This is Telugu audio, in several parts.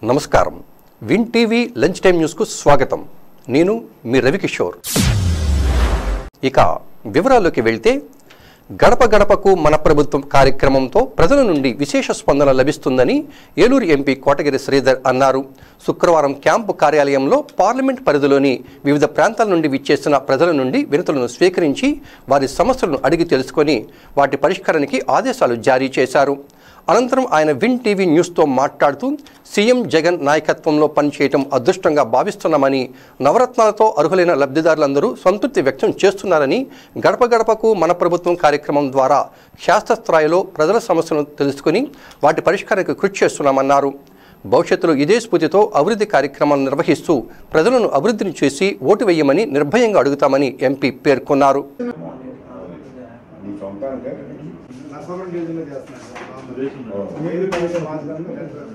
నమస్కారం విన్ టీవీ లంచ్ టైం న్యూస్కు స్వాగతం నేను మీ రవికిషోర్ ఇక వివరాల్లోకి వెళ్తే గడప గడపకు మన ప్రభుత్వం కార్యక్రమంతో ప్రజల నుండి విశేష స్పందన లభిస్తుందని ఏలూరు ఎంపీ కోటగిరి శ్రీధర్ అన్నారు శుక్రవారం క్యాంపు కార్యాలయంలో పార్లమెంట్ పరిధిలోని వివిధ ప్రాంతాల నుండి విచ్చేసిన ప్రజల నుండి వినతులను స్వీకరించి వారి సమస్యలను అడిగి తెలుసుకొని వాటి పరిష్కారానికి ఆదేశాలు జారీ చేశారు అనంతరం ఆయన విన్ టీవీ న్యూస్తో మాట్లాడుతూ సీఎం జగన్ నాయకత్వంలో పనిచేయటం అదృష్టంగా భావిస్తున్నామని నవరత్నాలతో అర్హులైన లబ్ధిదారులందరూ సంతృప్తి వ్యక్తం చేస్తున్నారని గడప గడపకు మన ప్రభుత్వం కార్యక్రమం ద్వారా శాస్త్రస్థాయిలో ప్రజల సమస్యలను తెలుసుకుని వాటి పరిష్కారానికి కృషి చేస్తున్నామన్నారు భవిష్యత్తులో ఇదే స్ఫూర్తితో అభివృద్ధి కార్యక్రమాలు నిర్వహిస్తూ ప్రజలను అభివృద్ధిని చేసి ఓటు వేయమని నిర్భయంగా అడుగుతామని ఎంపీ పేర్కొన్నారు మీ సొంతానికే నర్సాపురం డివిజన్లో చేస్తున్నాను మీరు కొంచెం మాట్లాడండి.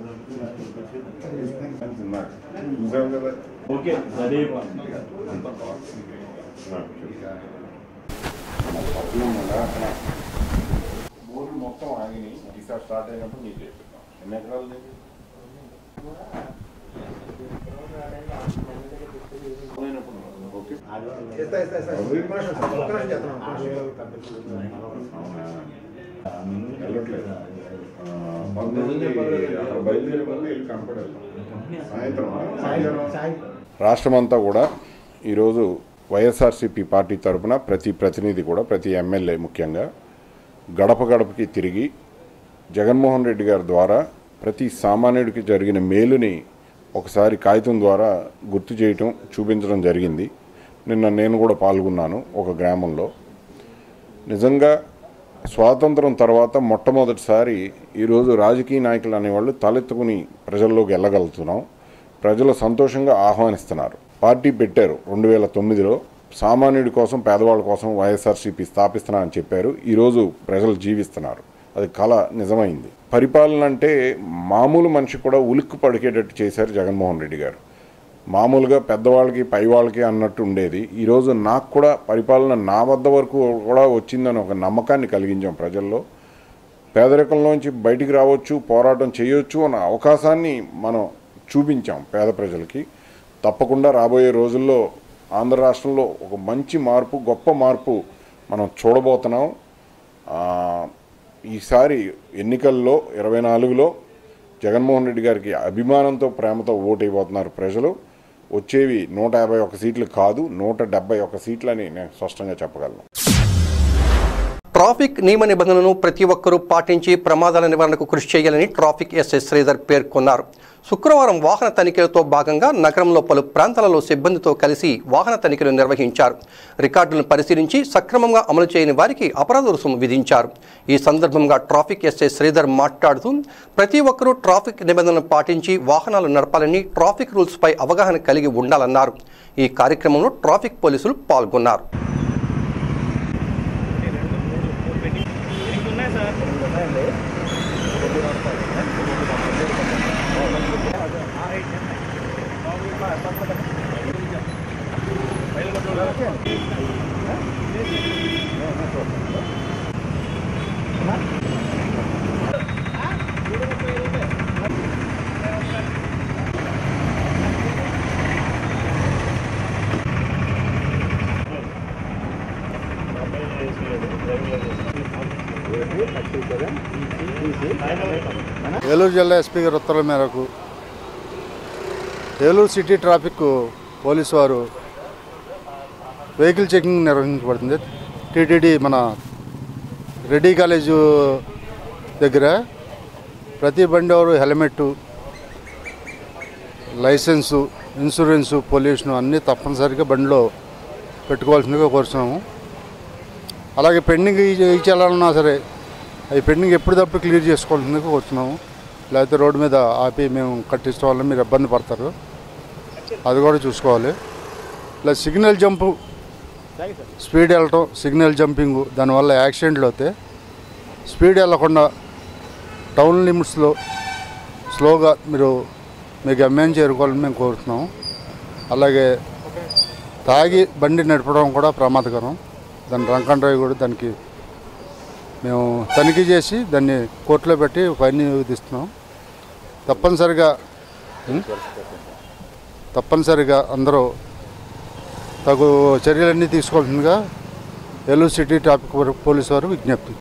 నాకు చూసాం కదా ఓకే సరే బోర్లు మొత్తం ఆగినాయి ఈసారి స్టార్ట్ అయినప్పుడు నీకు చెప్పిస్తాం ఎన్ని ఎకరాలు నీకు ఓకే ఇస్తా, ఇస్తా, ఇస్తా. ఒక్క నిమిషం సార్, ఒక్క నిమిషం చేస్తున్నాను, ఒక్క నిమిషం. వెళ్ళట్లేదు ఆ, పంతొమ్మిది అక్కడ బయలుదేరే వల్ల వెళ్ళి కనపడలేదు సాయంత్రం సాయంత్రం రాష్ట్రమంతా కూడా ఈరోజు వైఎస్ఆర్సీపీ పార్టీ తరఫున ప్రతి ప్రతినిధి కూడా ప్రతి ఎమ్మెల్యే ముఖ్యంగా గడప గడపకి తిరిగి జగన్మోహన్ రెడ్డి గారి ద్వారా ప్రతి సామాన్యుడికి జరిగిన మేలుని ఒకసారి కాగితం ద్వారా గుర్తు చేయటం చూపించడం జరిగింది నిన్న నేను కూడా పాల్గొన్నాను ఒక గ్రామంలో నిజంగా స్వాతంత్రం తర్వాత మొట్టమొదటిసారి ఈరోజు రాజకీయ నాయకులు అనేవాళ్ళు తలెత్తుకుని ప్రజల్లోకి వెళ్ళగలుగుతున్నాం ప్రజలు సంతోషంగా ఆహ్వానిస్తున్నారు పార్టీ పెట్టారు రెండు వేల తొమ్మిదిలో సామాన్యుడి కోసం పేదవాళ్ళ కోసం వైఎస్ఆర్సీపీ స్థాపిస్తున్నా అని చెప్పారు ఈరోజు ప్రజలు జీవిస్తున్నారు అది కళ నిజమైంది పరిపాలన అంటే మామూలు మనిషి కూడా ఉలిక్కు పడికేటట్టు చేశారు జగన్మోహన్ రెడ్డి గారు మామూలుగా పెద్దవాళ్ళకి పై వాళ్ళకి అన్నట్టు ఉండేది ఈరోజు నాకు కూడా పరిపాలన నా వద్ద వరకు కూడా వచ్చిందని ఒక నమ్మకాన్ని కలిగించాం ప్రజల్లో పేదరికంలోంచి బయటికి రావచ్చు పోరాటం చేయొచ్చు అన్న అవకాశాన్ని మనం చూపించాం పేద ప్రజలకి తప్పకుండా రాబోయే రోజుల్లో ఆంధ్ర రాష్ట్రంలో ఒక మంచి మార్పు గొప్ప మార్పు మనం చూడబోతున్నాం ఆ, ఈసారి ఎన్నికల్లో ఇరవై నాలుగులో జగన్మోహన్ రెడ్డి గారికి అభిమానంతో ప్రేమతో ఓటైపోతున్నారు ప్రజలు వచ్చేవి నూట యాభై ఒక్క సీట్లు కాదు నూట డెబ్బై ఒక్క సీట్లని నేను స్పష్టంగా చెప్పగలను ట్రాఫిక్ నియమ నిబంధనలను ప్రతి ఒక్కరూ పాటించి ప్రమాదాల నివారణకు కృషి చేయాలని ట్రాఫిక్ ఎస్ఐ శ్రీధర్ పేర్కొన్నారు శుక్రవారం వాహన తనిఖీలతో భాగంగా నగరంలో పలు ప్రాంతాలలో సిబ్బందితో కలిసి వాహన తనిఖీలు నిర్వహించారు రికార్డులను పరిశీలించి సక్రమంగా అమలు చేయని వారికి అపరాధ రుసుము విధించారు ఈ సందర్భంగా ట్రాఫిక్ ఎస్ఐ శ్రీధర్ మాట్లాడుతూ ప్రతి ఒక్కరూ ట్రాఫిక్ నిబంధనలు పాటించి వాహనాలు నడపాలని ట్రాఫిక్ రూల్స్పై అవగాహన కలిగి ఉండాలన్నారు ఈ కార్యక్రమంలో ట్రాఫిక్ పోలీసులు పాల్గొన్నారు ఏలూరు జిల్లా ఎస్పీ గారి ఉత్తర్వుల మేరకు ఏలూరు సిటీ ట్రాఫిక్ పోలీసు వారు వెహికల్ చెకింగ్ నిర్వహించబడుతుంది టీటీడీ మన రెడ్డి కాలేజు దగ్గర ప్రతి బండి వారు హెల్మెట్ లైసెన్సు ఇన్సూరెన్సు పొల్యూషన్ అన్నీ తప్పనిసరిగా బండిలో పెట్టుకోవాల్సిందిగా కోరుతున్నాము అలాగే పెండింగ్ ఇచ్చేయాలన్నా సరే అవి పెండింగ్ ఎప్పటికప్పుడు క్లియర్ చేసుకోవాల్సిందిగా కోరుతున్నాము లేకపోతే రోడ్డు మీద ఆపి మేము కట్టించడం వల్ల మీరు ఇబ్బంది పడతారు అది కూడా చూసుకోవాలి ఇలా సిగ్నల్ జంపు స్పీడ్ వెళ్ళటం సిగ్నల్ జంపింగ్ దానివల్ల యాక్సిడెంట్లు అవుతాయి స్పీడ్ వెళ్ళకుండా టౌన్ లిమిట్స్లో స్లోగా మీరు మీ గమ్యాన్ని చేరుకోవాలని మేము కోరుతున్నాము అలాగే తాగి బండి నడపడం కూడా ప్రమాదకరం దాని డ్రంక్ అండ్ డ్రైవ్ కూడా దానికి మేము తనిఖీ చేసి దాన్ని కోర్టులో పెట్టి ఫైన్ విధిస్తున్నాం తప్పనిసరిగా ఉం? తప్పనిసరిగా అందరూ తగు చర్యలన్నీ తీసుకోవాల్సిందిగా ఏలూరు సిటీ ట్రాఫిక్ పోలీసు వారు విజ్ఞప్తి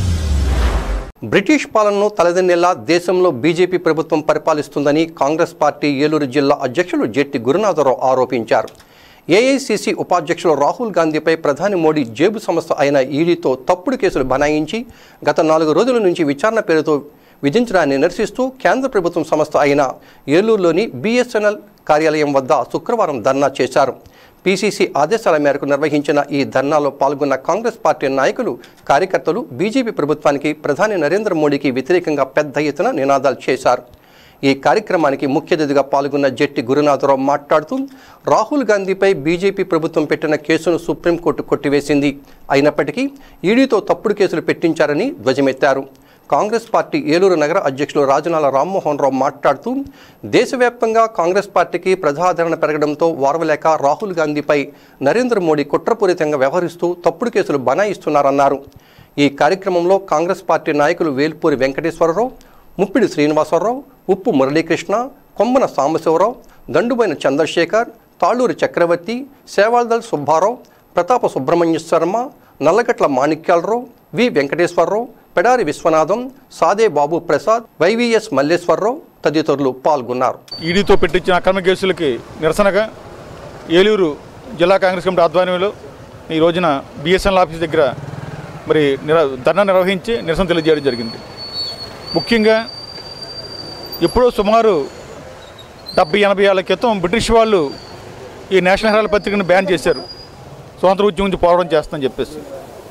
బ్రిటిష్ పాలనను తలదన్నేలా దేశంలో బీజేపీ ప్రభుత్వం పరిపాలిస్తుందని కాంగ్రెస్ పార్టీ ఏలూరు జిల్లా అధ్యక్షులు జెట్టి గురునాథరావు ఆరోపించారు ఏఐసిసి ఉపాధ్యక్షులు రాహుల్ గాంధీపై ప్రధాని మోడీ జేబు సంస్థ అయిన ఈడీతో తప్పుడు కేసులు బనాయించి గత నాలుగు రోజుల నుంచి విచారణ పేరుతో విధించడాన్ని నిరసిస్తూ కేంద్ర ప్రభుత్వం సంస్థ అయిన ఏలూరులోని బీఎస్ఎన్ఎల్ కార్యాలయం వద్ద శుక్రవారం ధర్నా చేశారు పీసీసీ ఆదేశాల మేరకు నిర్వహించిన ఈ ధర్నాలో పాల్గొన్న కాంగ్రెస్ పార్టీ నాయకులు కార్యకర్తలు బీజేపీ ప్రభుత్వానికి ప్రధాని నరేంద్ర మోడీకి వ్యతిరేకంగా పెద్ద ఎత్తున నినాదాలు చేశారు ఈ కార్యక్రమానికి ముఖ్య అతిథిగా పాల్గొన్న జెట్టి గురునాథరావు మాట్లాడుతూ రాహుల్ గాంధీపై బీజేపీ ప్రభుత్వం పెట్టిన కేసును సుప్రీంకోర్టు కొట్టివేసింది అయినప్పటికీ ఈడీతో తప్పుడు కేసులు పెట్టించారని ధ్వజమెత్తారు కాంగ్రెస్ పార్టీ ఏలూరు నగర అధ్యక్షులు రాజనాల రామ్మోహన్ రావు మాట్లాడుతూ దేశవ్యాప్తంగా కాంగ్రెస్ పార్టీకి ప్రజాదరణ పెరగడంతో వారవలేక రాహుల్ గాంధీపై నరేంద్ర మోడీ కుట్రపూరితంగా వ్యవహరిస్తూ తప్పుడు కేసులు బనాయిస్తున్నారన్నారు ఈ కార్యక్రమంలో కాంగ్రెస్ పార్టీ నాయకులు వేల్పూరి వెంకటేశ్వరరావు ముప్పిడి శ్రీనివాసరావు ఉప్పు మురళీకృష్ణ కొమ్మన సాంబశివరావు దండుబైన చంద్రశేఖర్ తాళూరి చక్రవర్తి సేవాల్దల్ సుబ్బారావు ప్రతాప సుబ్రహ్మణ్య శర్మ నల్లగట్ల మాణిక్యాలరావు వి వెంకటేశ్వరరావు పెడారి విశ్వనాథం సాదే బాబు ప్రసాద్ వైవిఎస్ మల్లేశ్వరరావు తదితరులు పాల్గొన్నారు ఈడీతో పెట్టించిన అక్రమ కేసులకి నిరసనగా ఏలూరు జిల్లా కాంగ్రెస్ కమిటీ ఆధ్వర్యంలో ఈ రోజున బిఎస్ఎన్ఎల్ ఆఫీస్ దగ్గర మరి నిర ధర్నా నిర్వహించి నిరసన తెలియజేయడం జరిగింది ముఖ్యంగా ఎప్పుడో సుమారు డెబ్బై ఎనభై ఏళ్ళ క్రితం బ్రిటిష్ వాళ్ళు ఈ నేషనల్ హెరాల్డ్ పత్రికను బ్యాన్ చేశారు స్వాతంత్ర ఉద్యమం నుంచి పోరాటం చేస్తామని చెప్పేసి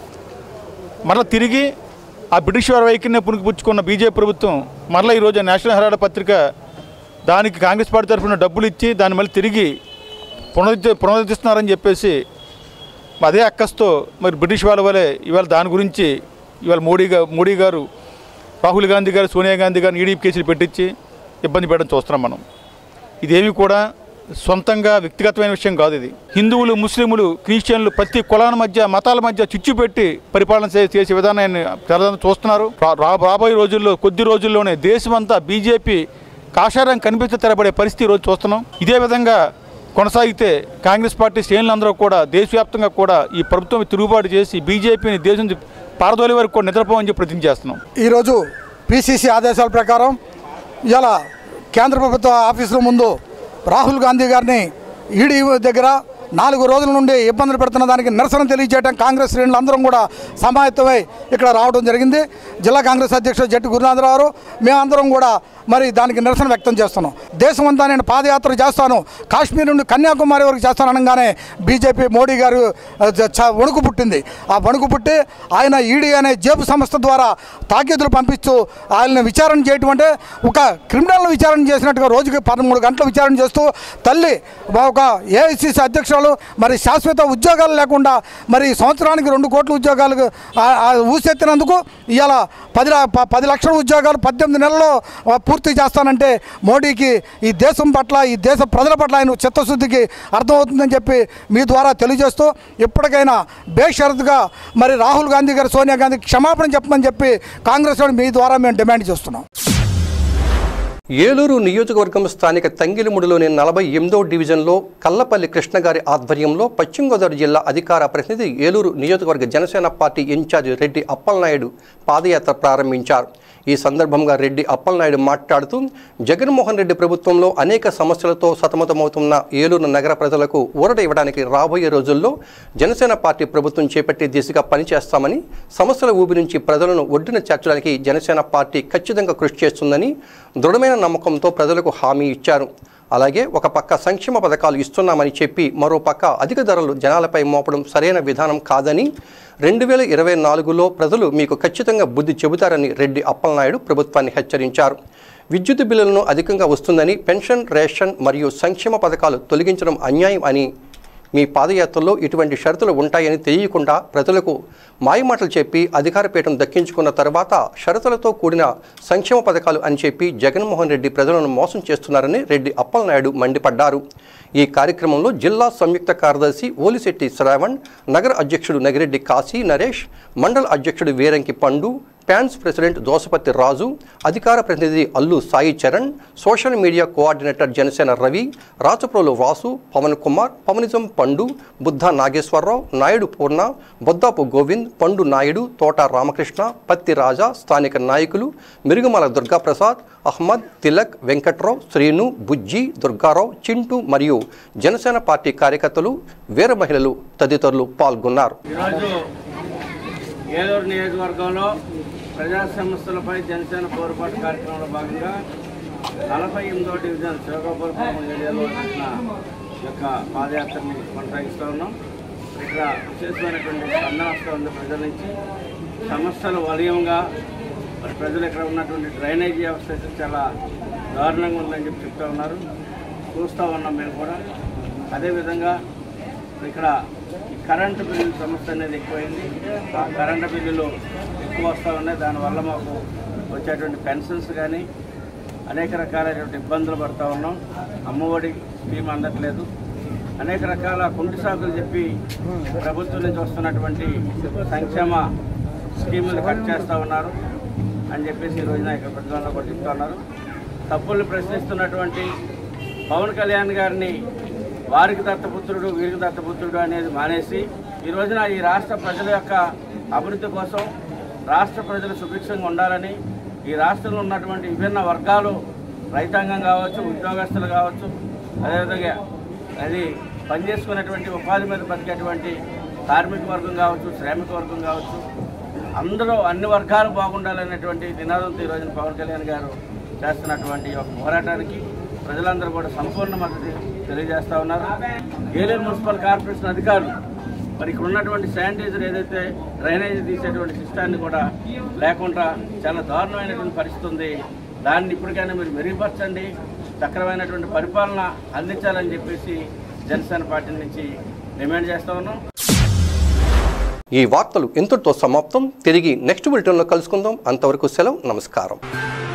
మరలా తిరిగి ఆ బ్రిటిష్ వారి వైఖరిని పుణికిపుచ్చుకున్న బీజేపీ ప్రభుత్వం మరలా ఈరోజు నేషనల్ హెరాల్డ్ పత్రిక దానికి కాంగ్రెస్ పార్టీ తరఫున డబ్బులు ఇచ్చి దాన్ని మళ్ళీ తిరిగి పునరుద్ధ పునరుద్ధరిస్తున్నారని చెప్పేసి అదే అక్కస్తో మరి బ్రిటిష్ వాళ్ళ వలె ఇవాళ దాని గురించి ఇవాళ మోడీ గా మోడీ గారు రాహుల్ గాంధీ గారు సోనియా గాంధీ గారిని ఈడీ కేసులు పెట్టించి ఇబ్బంది పెట్టడం చూస్తున్నాం మనం ఇదేమి కూడా సొంతంగా వ్యక్తిగతమైన విషయం కాదు ఇది హిందువులు ముస్లింలు క్రిస్టియన్లు ప్రతి కులాల మధ్య మతాల మధ్య చిచ్చు పెట్టి పరిపాలన చే- చేసే విధానాన్ని ప్రజలు చూస్తున్నారు రా- రా- రాబోయే రోజుల్లో కొద్ది రోజుల్లోనే దేశమంతా బీజేపీ కాషారం కనిపించ తెరబడే పరిస్థితి ఈ రోజు చూస్తున్నాం ఇదే విధంగా కొనసాగితే కాంగ్రెస్ పార్టీ శ్రేణులందరూ కూడా దేశవ్యాప్తంగా కూడా ఈ ప్రభుత్వం తిరుగుబాటు చేసి బీజేపీని దేశం నుంచి పారదోలి వరకు కూడా నిద్రపోవని చెప్పి ప్రతిజ్ఞ చేస్తున్నాం ఈరోజు పిసిసి ఆదేశాల ప్రకారం ఇలా కేంద్ర ప్రభుత్వ ఆఫీసుల ముందు రాహుల్ గాంధీ గారిని ఈడీ దగ్గర నాలుగు రోజుల నుండి ఇబ్బందులు పెడుతున్న దానికి నిరసన తెలియజేయడం కాంగ్రెస్ శ్రేణులు అందరం కూడా సమాయత్తమై ఇక్కడ రావడం జరిగింది జిల్లా కాంగ్రెస్ అధ్యక్షుడు జట్టి గురునాథరావు గారు మేమందరం కూడా మరి దానికి నిరసన వ్యక్తం చేస్తున్నాం దేశమంతా నేను పాదయాత్ర చేస్తాను కాశ్మీర్ నుండి కన్యాకుమారి వరకు చేస్తాను అనగానే బీజేపీ మోడీ గారు ఆ, చ- వణుకు పుట్టింది ఆ వణుకు పుట్టి ఆయన ఈడీ అనే జేబు సంస్థ ద్వారా తాకీదులు పంపిస్తూ ఆయన్ని విచారణ చేయటం అంటే ఒక క్రిమినల్ విచారణ చేసినట్టుగా రోజుకి పదమూడు గంటలు విచారణ చేస్తూ తల్లి ఒక ఏఐసిసి అధ్యక్షురాలు మరి శాశ్వత ఉద్యోగాలు లేకుండా మరి సంవత్సరానికి రెండు కోట్ల ఉద్యోగాలు ఆ- ఆ ఊసెత్తినందుకు ఇవాళ పది ల- ప- పది లక్షల ఉద్యోగాలు పద్దెనిమిది నెలల్లో ఆ, పూర్తి చేస్తానంటే మోడీకి ఈ దేశం పట్ల ఈ దేశ ప్రజల పట్ల ఆయన చిత్తశుద్ధికి అర్థమవుతుందని చెప్పి మీ ద్వారా తెలియజేస్తూ ఇప్పటికైనా బేషరతుగా మరి రాహుల్ గాంధీ గారు సోనియా గాంధీ క్షమాపణ చెప్పమని చెప్పి కాంగ్రెస్ వాడు మీ ద్వారా మేము డిమాండ్ చేస్తున్నాం ఏలూరు నియోజకవర్గం స్థానిక తంగిలిముడిలోని నలభై ఎనిమిదో డివిజన్లో కల్లపల్లి కృష్ణ గారి ఆధ్వర్యంలో పశ్చిమ గోదావరి జిల్లా అధికార ప్రతినిధి ఏలూరు నియోజకవర్గ జనసేన పార్టీ ఇన్ఛార్జి రెడ్డి అప్పలనాయుడు పాదయాత్ర ప్రారంభించారు ఈ సందర్భంగా రెడ్డి అప్పలనాయుడు మాట్లాడుతూ జగన్మోహన్ రెడ్డి ప్రభుత్వంలో అనేక సమస్యలతో సతమతమవుతున్న ఏలూరు నగర ప్రజలకు ఊరట ఇవ్వడానికి రాబోయే రోజుల్లో జనసేన పార్టీ ప్రభుత్వం చేపట్టే దిశగా పనిచేస్తామని సమస్యల ఊబి నుంచి ప్రజలను ఒడ్డున చేర్చడానికి జనసేన పార్టీ ఖచ్చితంగా కృషి చేస్తుందని దృఢమైన నమ్మకంతో ప్రజలకు హామీ ఇచ్చారు అలాగే ఒక పక్క సంక్షేమ పథకాలు ఇస్తున్నామని చెప్పి మరో పక్క అధిక ధరలు జనాలపై మోపడం సరైన విధానం కాదని రెండు వేల ఇరవై నాలుగులో ప్రజలు మీకు ఖచ్చితంగా బుద్ధి చెబుతారని రెడ్డి అప్పలనాయుడు ప్రభుత్వాన్ని హెచ్చరించారు విద్యుత్ బిల్లులను అధికంగా వస్తుందని పెన్షన్ రేషన్ మరియు సంక్షేమ పథకాలు తొలగించడం అన్యాయం అని మీ పాదయాత్రలో ఇటువంటి షరతులు ఉంటాయని తెలియకుండా ప్రజలకు మాయమాటలు చెప్పి అధికారపీఠం దక్కించుకున్న తర్వాత షరతులతో కూడిన సంక్షేమ పథకాలు అని చెప్పి జగన్మోహన్ రెడ్డి ప్రజలను మోసం చేస్తున్నారని రెడ్డి అప్పలనాయుడు మండిపడ్డారు ఈ కార్యక్రమంలో జిల్లా సంయుక్త కార్యదర్శి ఓలిశెట్టి శ్రావణ్ నగర అధ్యక్షుడు నగిరెడ్డి కాశీ నరేష్ మండల అధ్యక్షుడు వీరంకి పండు స్పాన్స్ ప్రెసిడెంట్ దోసపతి రాజు అధికార ప్రతినిధి Allu Sai Charan social media coordinator Janasena Ravi Rachaprolu Vasu Pawan Kumar Pawanism Pandu Buddha Nageswararao Naidu పూర్ణ బొద్దాపు గోవింద్ పండు నాయుడు తోట రామకృష్ణ పత్తి రాజా స్థానిక నాయకులు మిరుగుమల దుర్గాప్రసాద్ అహ్మద్ తిలక్ వెంకట్రావు శ్రీను బుజ్జి దుర్గారావు చింటూ మరియు జనసేన పార్టీ కార్యకర్తలు వీర మహిళలు తదితరులు పాల్గొన్నారు ఈరోజు ఏలూరు నియోజకవర్గంలో ప్రజా సమస్యలపై జనసేన పోరుబాటు కార్యక్రమంలో భాగంగా నలభై ఎనిమిదో డివిజన్ శివగోపాలపురం ఏరియాలో చేసిన ఈ యొక్క పాదయాత్రని కొనసాగిస్తూ ఉన్నాం ఇక్కడ విశేషమైనటువంటి స్పందన వస్తూ ఉంది ప్రజల నుంచి సమస్యలు వలయంగా మరి ప్రజలు ఇక్కడ ఉన్నటువంటి డ్రైనేజీ వ్యవస్థ అయితే చాలా దారుణంగా ఉందని చెప్పి చెప్తా ఉన్నారు చూస్తూ ఉన్నాం మేము కూడా అదేవిధంగా ఇక్కడ ఈ కరెంటు బిల్లుల సమస్య అనేది ఎక్కువైంది ఆ కరెంటు బిల్లులు ఎక్కువ వస్తూ ఉన్నాయి దానివల్ల మాకు వచ్చేటువంటి పెన్షన్స్ కానీ అనేక రకాలైనటువంటి ఇబ్బందులు పడుతూ ఉన్నాం అమ్మఒడి స్కీమ్ అందట్లేదు అనేక రకాల కుంటి సాకులు చెప్పి ప్రభుత్వం నుంచి వస్తున్నటువంటి సంక్షేమ స్కీములు కట్ చేస్తూ ఉన్నారు అని చెప్పేసి ఈ రోజున ఇక్కడ ప్రతిభలో కొట్టిస్తూ ఉన్నారు తప్పుల్ని ప్రశ్నిస్తున్నటువంటి పవన్ కళ్యాణ్ గారిని వారికి దత్తపుత్రుడు వీరికి దత్తపుత్రుడు అనేది మానేసి ఈ రోజున ఈ రాష్ట్ర ప్రజల యొక్క అభివృద్ధి కోసం రాష్ట్ర ప్రజలు సుభిక్షంగా ఉండాలని ఈ రాష్ట్రంలో ఉన్నటువంటి విభిన్న వర్గాలు రైతాంగం కావచ్చు ఉద్యోగస్తులు కావచ్చు అదేవిధంగా అది పనిచేసుకునేటువంటి ఉపాధి మీద బతికేటువంటి కార్మిక వర్గం కావచ్చు శ్రామిక వర్గం కావచ్చు అందరూ అన్ని వర్గాలు బాగుండాలనేటువంటి నినాదంతో ఈ రోజున పవన్ కళ్యాణ్ గారు చేస్తున్నటువంటి ఒక పోరాటానికి ప్రజలందరూ కూడా సంపూర్ణ మద్దతు తెలియజేస్తా ఉన్నారు ఏలూరు మున్సిపల్ కార్పొరేషన్ అధికారులు మరి ఇక్కడ ఉన్నటువంటి శానిటైజర్ ఏదైతే డ్రైనేజ్ తీసేటువంటి సిస్టాన్ని కూడా లేకుండా చాలా దారుణమైనటువంటి పరిస్థితి ఉంది దాన్ని ఇప్పటికైనా మీరు మెరుగుపరచండి చక్రమైనటువంటి పరిపాలన అందించాలని చెప్పేసి జనసేన పార్టీ నుంచి డిమాండ్ చేస్తా ఉన్నాం ఈ వార్తలు ఇంతటితో సమాప్తం తిరిగి నెక్స్ట్ బులెటిన్లో కలుసుకుందాం అంతవరకు సెలవు నమస్కారం